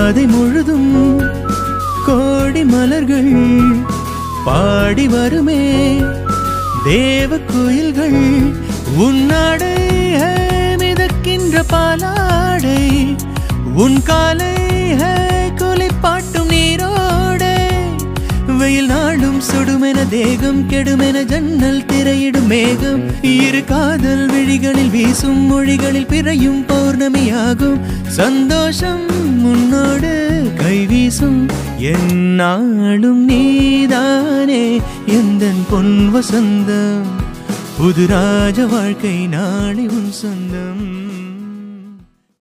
பாதை முழுதும் கோடி மலர்கள் பாடி வருமே தேவ கோயில்கள் உன்னாடை ஹே, மிதக்கின்ற பாலாடை உன் காலை ஹே, குளிப்பாட்டும் நீரோடை வெயில் நாளும் சுடுமென தேகம் கெடுமென ஜன்னல் திரையிடும் மேகம் இரு காதல் விழிகளில் வீசும் மொழிகளில் பிறையும் பௌர்ணமியாகும் சந்தோஷம் முன்னோடு கை வீசும் என்னாலும் நீதானே எந்தன் பொன் வசந்தம் புது ராஜ வாழ்க்கை நாளை உன் சொந்தம்